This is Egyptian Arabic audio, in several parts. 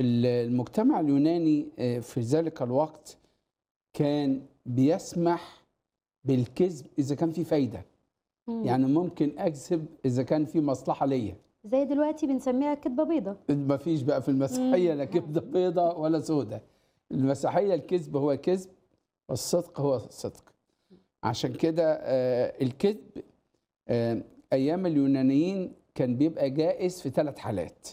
ال- المجتمع اليوناني آه، في ذلك الوقت كان بيسمح بالكذب اذا كان في فايده مم. يعني ممكن اكذب اذا كان في مصلحه ليا زي دلوقتي بنسميها كدبه بيضه ما فيش بقى في المسيحيه مم. لا كبده بيضاء ولا سوداء المسيحيه الكذب هو كذب والصدق هو صدق عشان كده آه، الكذب آه، ايام اليونانيين كان بيبقى جائز في ثلاث حالات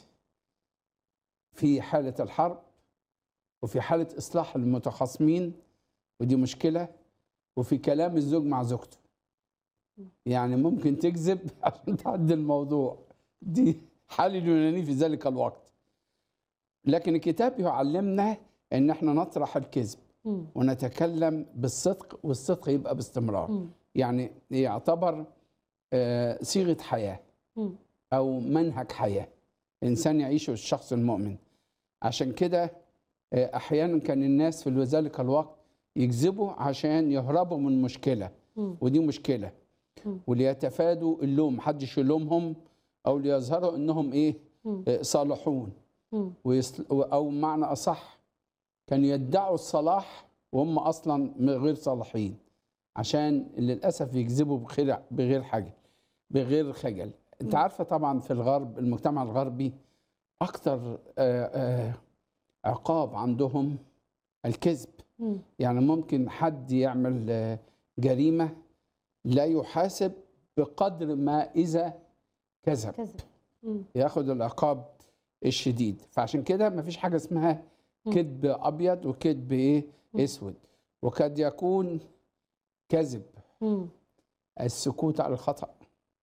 في حاله الحرب وفي حاله اصلاح المتخاصمين ودي مشكله وفي كلام الزوج مع زوجته يعني ممكن تكذب عشان تعدي الموضوع دي حال اليوناني في ذلك الوقت لكن الكتاب يعلمنا ان احنا نطرح الكذب مم. ونتكلم بالصدق والصدق يبقى باستمرار مم. يعني يعتبر آه، صيغه حياه مم. او منهج حياه انسان يعيشه الشخص المؤمن عشان كده آه، احيانا كان الناس في ذلك الوقت يكذبوا عشان يهربوا من مشكله مم. ودي مشكله مم. وليتفادوا اللوم محدش يلومهم او ليظهروا انهم ايه مم. آه، صالحون مم. ويصل... او معنى اصح كانوا يدعوا الصلاح وهم اصلا م- غير صالحين عشان للاسف يكذبوا بغير بغير حاجه بغير خجل انت مم. عارفه طبعا في الغرب المجتمع الغربي اكتر آه، آه، عقاب عندهم الكذب مم. يعني ممكن حد يعمل آه، جريمه لا يحاسب بقدر ما اذا كذب كذب مم. ياخد العقاب الشديد فعشان كده مفيش حاجه اسمها مم. كذب ابيض وكذب ايه مم. اسود وقد يكون كذب مم. السكوت على الخطا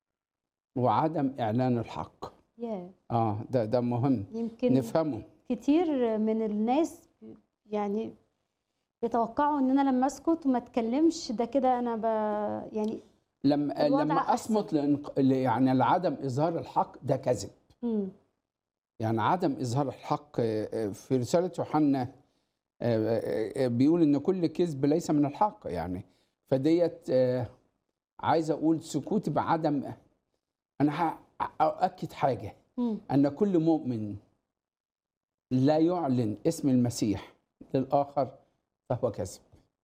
وعدم اعلان الحق يا اه ده ده مهم يمكن نفهمه كتير من الناس يعني بيتوقعوا ان انا لما اسكت وما اتكلمش ده كده انا ب... يعني لما الوضع لما أحسن. اصمت لإنق... ل- يعني لعدم اظهار الحق ده كذب مم. يعني عدم اظهار الحق آه، آه، في رساله يوحنا آه، آه، آه، بيقول ان كل كذب ليس من الحق يعني فديت آه، عايز اقول سكوتي بعدم انا ه- اؤكد حاجه مم. ان كل مؤمن لا يعلن اسم المسيح للاخر فهو كذب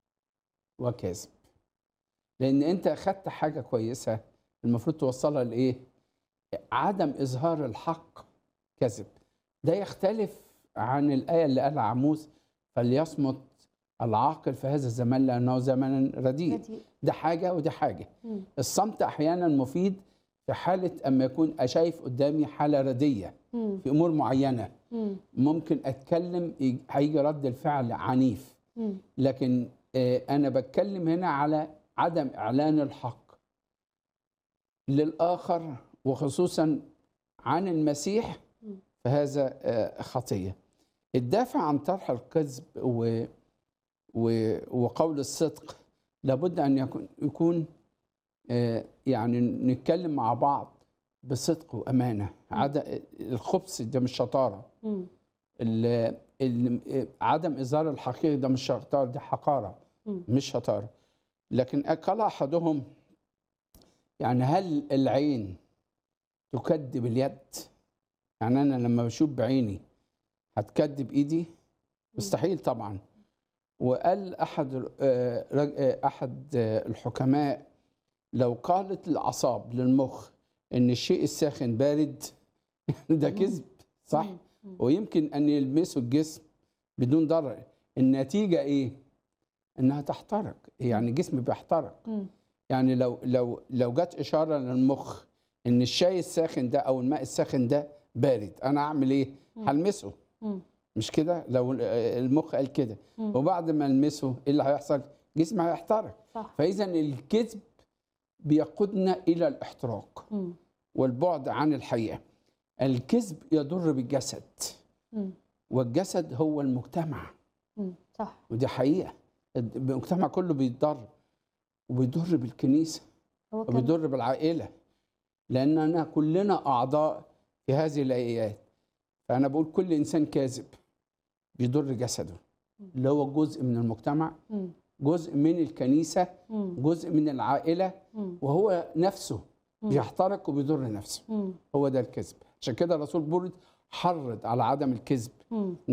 وكذب لان انت اخدت حاجه كويسه المفروض توصلها لايه عدم اظهار الحق كذب ده يختلف عن الايه اللي قالها عموس فليصمت العاقل في هذا الزمان لانه زمن رديء رديء. ده حاجه ودي حاجه مم. الصمت احيانا مفيد في حاله اما يكون شايف قدامي حاله رديه مم. في امور معينه مم. ممكن اتكلم يج- هيجي رد الفعل عنيف مم. لكن آه، انا بتكلم هنا على عدم اعلان الحق للاخر وخصوصا عن المسيح مم. فهذا آه، خطيه الدافع عن طرح الكذب و و وقول الصدق لابد ان يكون يكون آه، يعني نتكلم مع بعض بصدق وامانه عدا الخبث ده مش شطاره مم. ال- ال- عدم اظهار الحقيقه ده مش شطاره دي حقاره مم. مش شطاره لكن قال احدهم يعني هل العين تكذب اليد يعني انا لما بشوف بعيني هتكذب ايدي مستحيل طبعا وقال احد آه، رج- آه، احد آه، الحكماء لو قالت الاعصاب للمخ ان الشيء الساخن بارد ده مم. كذب صح مم. مم. ويمكن ان يلمسوا الجسم بدون ضرر النتيجه ايه انها تحترق يعني الجسم بيحترق مم. يعني لو لو لو جت اشاره للمخ ان الشاي الساخن ده او الماء الساخن ده بارد انا اعمل ايه مم. هلمسه مم. مش كده لو المخ قال كده مم. وبعد ما المسه ايه اللي هيحصل جسمي هيحترق صح فاذا الكذب بيقودنا الى الاحتراق مم. والبعد والبعد عن الحقيقه الكذب يضر بالجسد مم. والجسد هو المجتمع مم. صح ودي حقيقه المجتمع كله بيتضر وبيضر بالكنيسه هو كان وبيضر بالعائله لاننا كلنا اعضاء في هذه الايات فانا بقول كل انسان كاذب بيضر جسده اللي هو جزء من المجتمع مم. جزء من الكنيسه مم. جزء من العائله مم. وهو نفسه مم. بيحترق وبيضر نفسه مم. هو ده الكذب عشان كده الرسول بولس حرض على عدم الكذب مم.